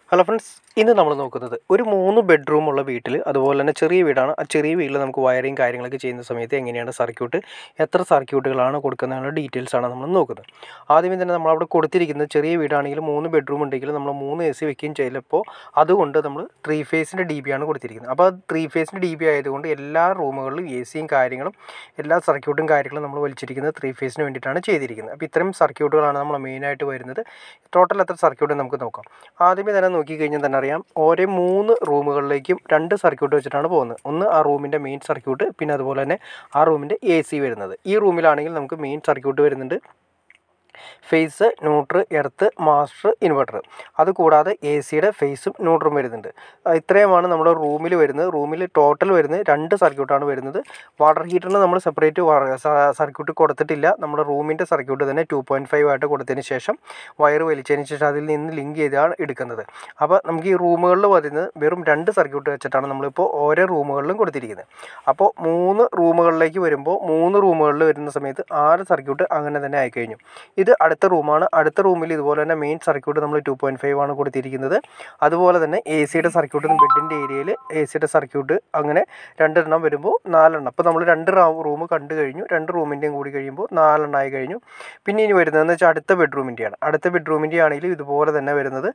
hello friends ഇന്ന് നമ്മൾ നോക്കുന്നത് ഒരു മൂന്ന് ബെഡ്റൂം ഉള്ള വീട്ടിൽ അതുപോലെ തന്നെ ചെറിയ വീടാണ് ആ ചെറിയ വീട്ടിൽ നമുക്ക് വയറിങ് കാര്യങ്ങളൊക്കെ ചെയ്യുന്ന സമയത്ത് എങ്ങനെയാണ് സർക്യൂട്ട് എത്ര സർക്യൂട്ടുകളാണ് കൊടുക്കുന്നതിനുള്ള ഡീറ്റെയിൽസ് ആണ് നമ്മൾ നോക്കുന്നത് ആദ്യമേ തന്നെ നമ്മൾ അവിടെ കൊടുത്തിരിക്കുന്നത് ചെറിയ വീടാണെങ്കിൽ മൂന്ന് ബെഡ്റൂം ഉണ്ടെങ്കിൽ നമ്മൾ മൂന്ന് എ സി വെക്കുകയും ചെയ്യലപ്പോൾ അതുകൊണ്ട് നമ്മൾ ത്രീ ഫേസിൻ്റെ ഡി ബി ആണ് കൊടുത്തിരിക്കുന്നത് അപ്പോൾ ത്രീ ഫേസിൻ്റെ ഡി ബി ആയതുകൊണ്ട് എല്ലാ റൂമുകളിലും എ സിയും കാര്യങ്ങളും എല്ലാ സർക്യൂട്ടും കാര്യങ്ങളും നമ്മൾ വലിച്ചിരിക്കുന്നത് ത്രീ ഫേസിന് വേണ്ടിയിട്ടാണ് ചെയ്തിരിക്കുന്നത് അപ്പോൾ ഇത്രയും സർക്യൂട്ടുകളാണ് നമ്മൾ മെയിനായിട്ട് വരുന്നത് ടോട്ടൽ എത്ര സർക്യൂട്ട് നമുക്ക് നോക്കാം ആദ്യമേ തന്നെ നോക്കിക്കഴിഞ്ഞാൽ തന്നെ അറിയാം ഓരോ മൂന്ന് റൂമുകളിലേക്കും രണ്ട് സർക്യൂട്ട് വെച്ചിട്ടാണ് പോകുന്നത് ഒന്ന് ആ റൂമിൻ്റെ മെയിൻ സർക്യൂട്ട് പിന്നെ അതുപോലെ തന്നെ ആ റൂമിൻ്റെ എ സി വരുന്നത് ഈ റൂമിലാണെങ്കിൽ നമുക്ക് മെയിൻ സർക്യൂട്ട് വരുന്നുണ്ട് phase neutral earth master inverter അതുകൂടാതെ എ സിയുടെ ഫേസും ന്യൂട്രും വരുന്നുണ്ട് ആ, ഇത്രയുമാണ് നമ്മുടെ റൂമിൽ വരുന്നത് റൂമിൽ ടോട്ടൽ വരുന്നത് രണ്ട് സർക്യൂട്ടാണ് വരുന്നത് വാട്ടർ ഹീറ്ററിന് നമ്മൾ സെപ്പറേറ്റ് സർക്യൂട്ട് കൊടുത്തിട്ടില്ല നമ്മുടെ റൂമിൻ്റെ സർക്യൂട്ട് തന്നെ ടു പോയിൻറ്റ് ഫൈവ് ആയിട്ട് കൊടുത്തതിന് ശേഷം വയർ വലിച്ചതിന് ശേഷം അതിൽ നിന്ന് ലിങ്ക് ചെയ്താണ് എടുക്കുന്നത് അപ്പോൾ നമുക്ക് ഈ റൂമുകളിൽ വരുന്നത് വെറും രണ്ട് സർക്യൂട്ട് വെച്ചിട്ടാണ് നമ്മളിപ്പോൾ ഓരോ റൂമുകളിലും കൊടുത്തിരിക്കുന്നത് അപ്പോൾ മൂന്ന് റൂമുകളിലേക്ക് വരുമ്പോൾ മൂന്ന് റൂമുകളിൽ വരുന്ന സമയത്ത് ആറ് സർക്യൂട്ട് അങ്ങനെ തന്നെ ആയിക്കഴിഞ്ഞു ഇത് അടുത്ത റൂമാണ് അടുത്ത റൂമിൽ ഇതുപോലെ തന്നെ മെയിൻ സർക്യൂട്ട് നമ്മൾ ടു പോയിൻറ്റ് ഫൈവ് ആണ് കൊടുത്തിരിക്കുന്നത് അതുപോലെ തന്നെ എ സിയുടെ സർക്യൂട്ട് ബെഡിൻ്റെ ഏരിയയിൽ എ സിയുടെ സർക്യൂട്ട് അങ്ങനെ രണ്ടെണ്ണം വരുമ്പോൾ നാലെണ്ണം അപ്പോൾ നമ്മൾ രണ്ട് റൂം കണ്ടു കഴിഞ്ഞു രണ്ട് റൂമിൻ്റെയും കൂടി കഴിയുമ്പോൾ നാലെണ്ണം ആയി കഴിഞ്ഞു പിന്നെ ഇനി വരുന്നതെന്ന് വെച്ചാൽ അടുത്ത ബെഡ്റൂമിൻ്റെയാണ് അടുത്ത ബെഡ്റൂമിൻ്റെ ആണെങ്കിലും ഇതുപോലെ തന്നെ വരുന്നത്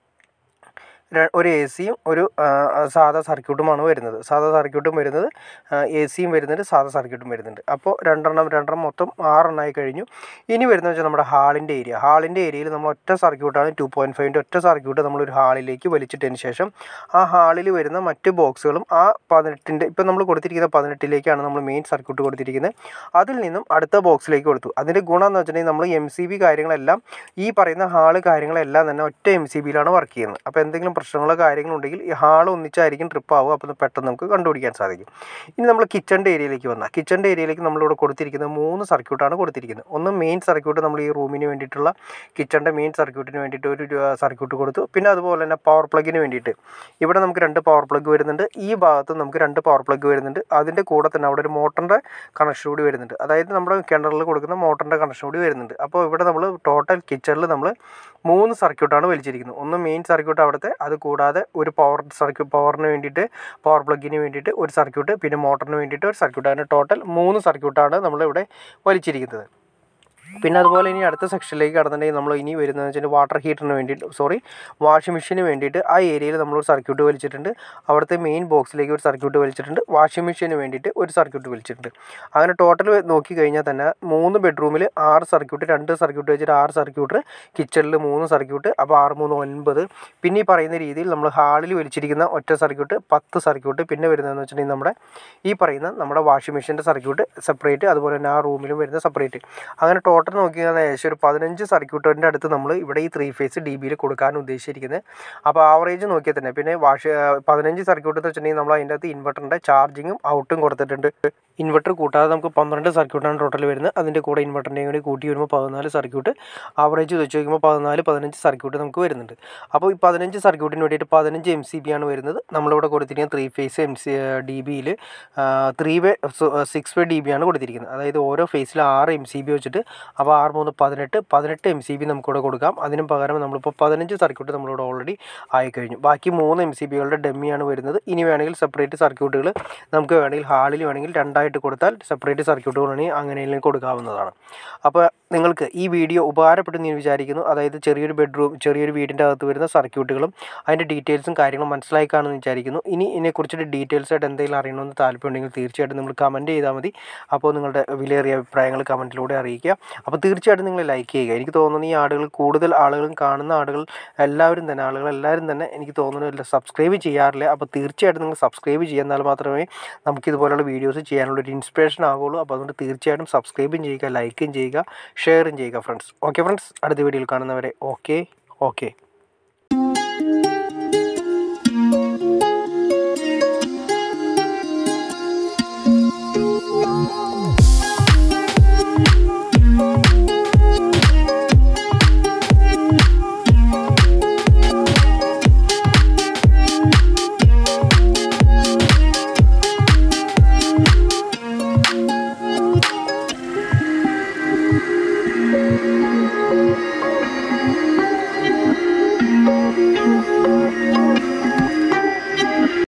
ര- ഒരു എ സിയും ഒരു ആ, സാധാ സർക്യൂട്ടുമാണ് വരുന്നത് സാധാ സർക്യൂട്ടും വരുന്നത് എ സിയും വരുന്നുണ്ട് സാധാ സർക്യൂട്ടും വരുന്നുണ്ട് അപ്പോൾ രണ്ടെണ്ണം രണ്ടെണ്ണം മൊത്തം ആറെണ്ണമായി കഴിഞ്ഞു ഇനി വരുന്നത് വെച്ചാൽ നമ്മുടെ ഹാളിൻ്റെ ഏരിയ ഹാളിൻ്റെ ഏരിയയിൽ നമ്മൾ ഒറ്റ സർക്യൂട്ടാണ് ടു പോയിൻറ്റ് ഫൈവിൻ്റെ ഒറ്റ സർക്യൂട്ട് നമ്മളൊരു ഹാളിലേക്ക് വലിച്ചിട്ടതിന് ശേഷം ആ ഹാളിൽ വരുന്ന മറ്റ് ബോക്സുകളും ആ പതിനെട്ടിൻ്റെ ഇപ്പം നമ്മൾ കൊടുത്തിരിക്കുന്ന പതിനെട്ടിലേക്കാണ് നമ്മൾ മെയിൻ സർക്യൂട്ട് കൊടുത്തിരിക്കുന്നത് അതിൽ നിന്നും അടുത്ത ബോക്സിലേക്ക് കൊടുത്തു അതിൻ്റെ ഗുണം എന്ന് വെച്ചിട്ടുണ്ടെങ്കിൽ നമ്മൾ എം സി ബി കാര്യങ്ങളെല്ലാം ഈ പറയുന്ന ഹാള് കാര്യങ്ങളെല്ലാം തന്നെ ഒറ്റ എം സി ബിയിലാണ് വർക്ക് ചെയ്യുന്നത് അപ്പോൾ എന്തെങ്കിലും പ്രശ്നങ്ങളോ കാര്യങ്ങളോ ഉണ്ടെങ്കിൽ ഈ ഹാൾ ഒന്നിച്ചായിരിക്കും ട്രിപ്പ് ആവുക അപ്പോൾ പെട്ടെന്ന് നമുക്ക് കണ്ടുപിടിക്കാൻ സാധിക്കും ഇനി നമ്മൾ കിച്ചണിൻ്റെ ഏരിയയിലേക്ക് വന്നാൽ കിച്ചണിൻ്റെ ഏരിയയിലേക്ക് നമ്മളിവിടെ കൊടുത്തിരിക്കുന്നത് മൂന്ന് സർക്യൂട്ടാണ് കൊടുത്തിരിക്കുന്നത് ഒന്ന് മെയിൻ സർക്യൂട്ട് നമ്മൾ ഈ റൂമിന് വേണ്ടിയിട്ടുള്ള കിച്ചണിൻ്റെ മെയിൻ സർക്യൂട്ടിന് വേണ്ടിയിട്ട് ഒരു സർക്യൂട്ട് കൊടുത്തു പിന്നെ അതുപോലെ തന്നെ പവർ പ്ലഗിന് വേണ്ടിയിട്ട് ഇവിടെ നമുക്ക് രണ്ട് പവർ പ്ലഗ് വരുന്നുണ്ട് ഈ ഭാഗത്ത് നമുക്ക് രണ്ട് പവർ പ്ലഗ് വരുന്നുണ്ട് അതിൻ്റെ കൂടെ തന്നെ അവിടെ ഒരു മോട്ടറിൻ്റെ കണക്ഷൻ കൂടി വരുന്നുണ്ട് അതായത് നമ്മുടെ കിണറിൽ കൊടുക്കുന്ന മോട്ടറിൻ്റെ കണക്ഷൻ കൂടി വരുന്നുണ്ട് അപ്പോൾ ഇവിടെ നമ്മൾ ടോട്ടൽ കിച്ചണിൽ നമ്മൾ മൂന്ന് സർക്യൂട്ടാണ് വലിച്ചിരിക്കുന്നത് ഒന്ന് മെയിൻ സർക്യൂട്ട് അവിടുത്തെ അത് കൂടാതെ ഒരു പവർ സർക്യൂട്ട് പവറിന് വേണ്ടിയിട്ട് പവർ പ്ലഗിന് വേണ്ടിയിട്ട് ഒരു സർക്യൂട്ട് പിന്നെ മോട്ടറിന് വേണ്ടിയിട്ട് ഒരു സർക്യൂട്ട് അങ്ങനെ ടോട്ടൽ മൂന്ന് സർക്യൂട്ടാണ് നമ്മളിവിടെ വലിച്ചിരിക്കുന്നത് പിന്നെ അതുപോലെ ഇനി അടുത്ത സെക്ഷനിലേക്ക് കടന്നിട്ടുണ്ടെങ്കിൽ നമ്മൾ ഇനി വരുന്നതെന്ന് വെച്ചാൽ വാട്ടർ ഹീറ്ററിന് വേണ്ടിയിട്ട് സോറി വാഷിംഗ് മെഷീന് വേണ്ടിയിട്ട് ആ ഏരിയയിൽ നമ്മളൊരു സർക്യൂട്ട് വലിച്ചിട്ടുണ്ട് അവിടുത്തെ മെയിൻ ബോക്സിലേക്ക് ഒരു സർക്യൂട്ട് വലിച്ചിട്ടുണ്ട് വാഷിംഗ് മെഷീന് വേണ്ടിയിട്ട് ഒരു സർക്യൂട്ട് വലിച്ചിട്ടുണ്ട് അങ്ങനെ ടോട്ടൽ നോക്കി കഴിഞ്ഞാൽ തന്നെ മൂന്ന് ബെഡ്റൂമിൽ ആറ് സർക്യൂട്ട് രണ്ട് സർക്യൂട്ട് വെച്ചിട്ട് ആറ് സർക്യൂട്ട് കിച്ചണിൽ മൂന്ന് സർക്യൂട്ട് അപ്പോൾ ആറ് മൂന്ന് ഒൻപത് പിന്നെ ഈ പറയുന്ന രീതിയിൽ നമ്മൾ ഹാളിൽ വലിച്ചിരിക്കുന്ന ഒറ്റ സർക്യൂട്ട് പത്ത് സർക്യൂട്ട് പിന്നെ വരുന്നതെന്ന് വെച്ചിട്ടുണ്ടെങ്കിൽ നമ്മുടെ ഈ പറയുന്ന നമ്മുടെ വാഷിംഗ് മെഷീൻ്റെ സർക്യൂട്ട് സെപ്പറേറ്റ് അതുപോലെ തന്നെ ആ റൂമിലും വരുന്ന സെപ്പറേറ്റ് അങ്ങനെ ടോട്ടൽ നോക്കിയാൽ ഏകദേശം ഒരു പതിനഞ്ച് സർക്യൂട്ടിൻ്റെ അടുത്ത് നമ്മൾ ഇവിടെ ഈ ത്രീ ഫേസ് ഡി ബിയിൽ കൊടുക്കാൻ ഉദ്ദേശിച്ചിരിക്കുന്നത് അപ്പോൾ ആവറേജ് നോക്കിയാൽ തന്നെ പിന്നെ വാഷ് പതിനഞ്ച് സർക്യൂട്ട് എന്ന് വെച്ചിട്ടുണ്ടെങ്കിൽ നമ്മൾ അതിൻ്റെ അകത്ത് ഇൻവെർട്ടറിൻ്റെ ചാർജിങ്ങും ഔട്ടും കൊടുത്തിട്ടുണ്ട് ഇൻവെർട്ടർ കൂട്ടാതെ നമുക്ക് പന്ത്രണ്ട് സർക്യൂട്ടാണ് ടോട്ടൽ വരുന്നത് അതിൻ്റെ കൂടെ ഇൻവെർട്ടറിൻ്റെയും കൂടി കൂട്ടി വരുമ്പോൾ പതിനാല് സർക്യൂട്ട് ആവറേജ് വെച്ച് നോക്കുമ്പോൾ പതിനാല് പതിനഞ്ച് സർക്യൂട്ട് നമുക്ക് വരുന്നുണ്ട് അപ്പോൾ ഈ പതിനഞ്ച് സർക്യൂട്ടിന് വേണ്ടിയിട്ട് പതിനഞ്ച് എം സി ബി ആണ് വരുന്നത് നമ്മളിവിടെ കൊടുത്തിരിക്കുന്നത് three phase M C D ബിയിൽ three way six way D B ആണ് കൊടുത്തിരിക്കുന്നത് അതായത് ഓരോ ഫേസിൽ ആറ് എം സി ബി വെച്ചിട്ട് അപ്പോൾ ആറ് മൂന്ന് പതിനെട്ട് പതിനെട്ട് എം സി ബി നമുക്കിവിടെ കൊടുക്കാം അതിനും പകരം നമ്മളിപ്പോൾ പതിനഞ്ച് സർക്യൂട്ട് നമ്മളിവിടെ ഓൾറെഡി ആയിക്കഴിഞ്ഞു ബാക്കി മൂന്ന് എം സി ബികളുടെ ഡെമ്മിയാണ് വരുന്നത് ഇനി വേണമെങ്കിൽ സെപ്പറേറ്റ് സർക്യൂട്ടുകൾ നമുക്ക് വേണമെങ്കിൽ ഹാളിൽ വേണമെങ്കിൽ രണ്ടായിട്ട് കൊടുത്താൽ സെപ്പറേറ്റ് സർക്യൂട്ടുകൾ വേണമെങ്കിൽ അങ്ങനെയെങ്കിലും കൊടുക്കാവുന്നതാണ് അപ്പോൾ നിങ്ങൾക്ക് ഈ വീഡിയോ ഉപകാരപ്പെട്ടു ഞാൻ വിചാരിക്കുന്നു അതായത് ചെറിയൊരു ബെഡ്റൂം ചെറിയൊരു വീടിൻ്റെ അകത്ത് വരുന്ന സർക്യൂട്ടുകളും അതിൻ്റെ ഡീറ്റെയിൽസും കാര്യങ്ങളും മനസ്സിലായി കാണുമെന്ന് വിചാരിക്കുന്നു ഇനി ഇതിനെക്കുറിച്ചിട്ട് ഡീറ്റെയിൽസ് ആയിട്ട് എന്തെങ്കിലും അറിയണമെന്ന് താല്പര്യമുണ്ടെങ്കിൽ തീർച്ചയായിട്ടും നിങ്ങൾ കമൻറ്റ് ചെയ്താൽ മതി അപ്പോൾ നിങ്ങളുടെ വിലയേറിയ അഭിപ്രായങ്ങൾ കമൻറ്റിലൂടെ അറിയിക്കുക അപ്പോൾ തീർച്ചയായിട്ടും നിങ്ങൾ ലൈക്ക് ചെയ്യുക എനിക്ക് തോന്നുന്നു ഈ ആളുകൾ കൂടുതൽ ആളുകളും കാണുന്ന ആളുകൾ എല്ലാവരും തന്നെ ആളുകൾ എല്ലാവരും തന്നെ എനിക്ക് തോന്നുന്നില്ല സബ്സ്ക്രൈബ് ചെയ്യാറില്ല അപ്പോൾ തീർച്ചയായിട്ടും നിങ്ങൾ സബ്സ്ക്രൈബ് ചെയ്യുന്നാൽ മാത്രമേ നമുക്കിതുപോലുള്ള വീഡിയോസ് ചെയ്യാനുള്ള ഒരു ഇൻസ്പിറേഷൻ ആവുള്ളൂ അപ്പോൾ അതുകൊണ്ട് തീർച്ചയായിട്ടും സബ്സ്ക്രൈബും ചെയ്യുക ലൈക്കും ചെയ്യുക ഷെയറും ചെയ്യുക ഫ്രണ്ട്സ് ഓക്കെ ഫ്രണ്ട്സ് അടുത്ത വീഡിയോയിൽ കാണുന്നവരെ ഓക്കെ ഓക്കെ